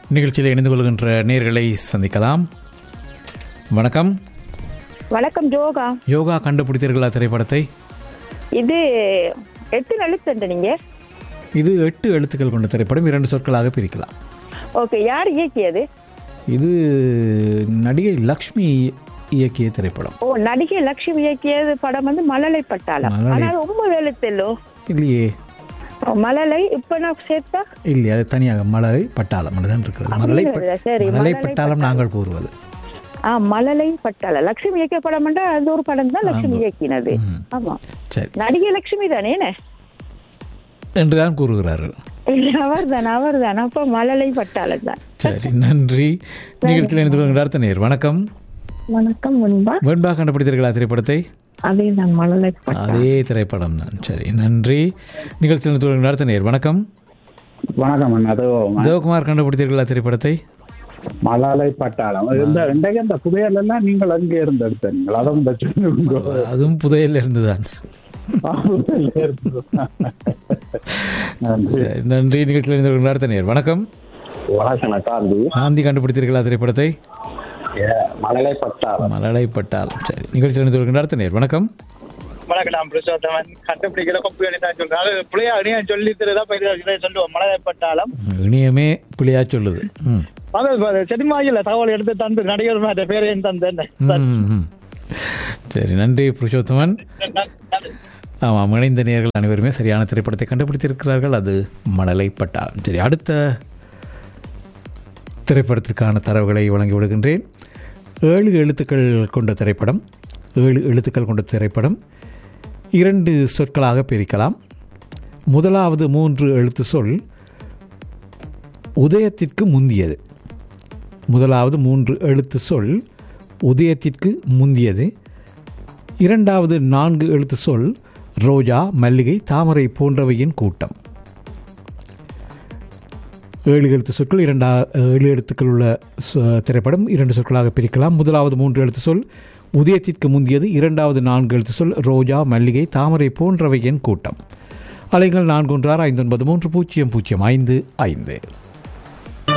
நிகழ்ச்சியில் இணைந்து கொள்கின்ற நேர்களை சந்திக்கலாம் வணக்கம் வணக்கம் ஜோகா யோகா கண்டுபிடித்தீர்களா திரைப்படத்தை இது எட்டு எழுத்துண்டு நீங்க இது எட்டு எழுத்துக்கள் கொண்ட திரைப்படம் இரண்டு சொற்களாக பிரிக்கலாம் ஓகே யார் இயக்கியது இது நடிகை லக்ஷ்மி இயக்கிய திரைப்படம் ஓ நடிகை லட்சுமி இயக்கியது படம் வந்து மலலை பட்டாளம் மலலை. ஆனா அது ரொம்ப எழுத்தல்லோ இல்லையே மலலை இப்ப நான் சேர்த்தா இல்லையே அது தனியாக மலரை பட்டாளம் தான் இருக்கிறது மலரை ப- அப்படியா? சரி, மலரை மலரை பட்டாளம் நாங்கள் கூறுவது ஆ மலலை பட்டாளம் லட்சுமி இயக்கிய படம் என்றால் அது ஒரு படம் தான் லட்சுமி இயக்கினது ம். ஆமா சரி நடிகை லட்சுமி தானே என்ன என்றுதான் கூறுகிறார்கள் அவர் தான் அவர் தான் அப்ப மலலை பட்டாளம் தான் சரி நன்றி நிகழ்ச்சியில் இணைந்து கொள்கின்ற அடுத்த நேர் வணக்கம் வணக்கம் முன்பா வெண்பா கண்டுபிடித்தீர்களா திரைப்படத்தை அதே தான் மலலை அதே திரைப்படம் தான் சரி நன்றி நிகழ்ச்சியில் இணைந்து கொள்கின்ற அடுத்த நேர் வணக்கம் வணக்கம் அண்ணா அது தேவகுமார் கண்டுபிடித்தீர்களா திரைப்படத்தை மலாலை பட்டாளம் இந்த இன்றைக்கு இந்த புதையல் எல்லாம் நீங்கள் அங்கே இருந்து எடுத்தீங்க அதை இந்த சொல்லுங்க அதுவும் புதையல்ல இருந்துதான் புதையல்ல இருந்து. நன்றி. சரி, நன்றி நிகழ்ச்சியில் இணைந்து கொள்கின்ற அடுத்த நேர் வணக்கம் வணக்கம் காந்தி காந்தி கண்டுபிடித்தீர்களா திரைப்படத்தை மழலை பட்டாளம் மலலை பட்டாளம் சரி நிகழ்ச்சியில் இணைந்து கொள்கின்ற அடுத்த நேர் வணக்கம் வணக்கம் நான் புருஷோத்தமன் கண்டுபிடிக்கிற கொப்பு தான் சொல்றேன் அது பிள்ளையா அணியா சொல்லி தருதான் பயிர் சொல்லுவோம் மலைப்பட்டாலும் இணையமே பிள்ளையா சொல்லுது ம் அது செடிமாயில் தகவல் எடுத்து தந்து நடிகர் மேட்ட பேரையும் தந்தேன் ம், ம். சரி நன்றி புருஷோத்தமன் ஆமாம் இணைந்த நேர்கள் அனைவருமே சரியான திரைப்படத்தை கண்டுபிடித்திருக்கிறார்கள் அது மணலை பட்டாளம் சரி அடுத்த திரைப்படத்திற்கான தரவுகளை வழங்கி விடுகின்றேன் ஏழு எழுத்துக்கள் கொண்ட திரைப்படம் ஏழு எழுத்துக்கள் கொண்ட திரைப்படம் இரண்டு சொற்களாக பிரிக்கலாம் முதலாவது மூன்று எழுத்து சொல் உதயத்திற்கு முந்தியது முதலாவது மூன்று எழுத்து சொல் உதயத்திற்கு முந்தியது இரண்டாவது நான்கு எழுத்து சொல் ரோஜா மல்லிகை தாமரை போன்றவையின் கூட்டம் ஏழு எழுத்து சொற்கள் இரண்டா ஏழு எழுத்துக்கள் உள்ள சொ- திரைப்படம் இரண்டு சொற்களாக பிரிக்கலாம் முதலாவது மூன்று எழுத்து சொல் உதயத்திற்கு முந்தியது இரண்டாவது நான்கு எழுத்து சொல் ரோஜா மல்லிகை தாமரை போன்றவையின் கூட்டம் அலைகள் நான்கு ஒன்று ஆறு ஐந்து ஒன்பது மூன்று பூஜ்ஜியம் பூஜ்ஜியம் ஐந்து ஐந்து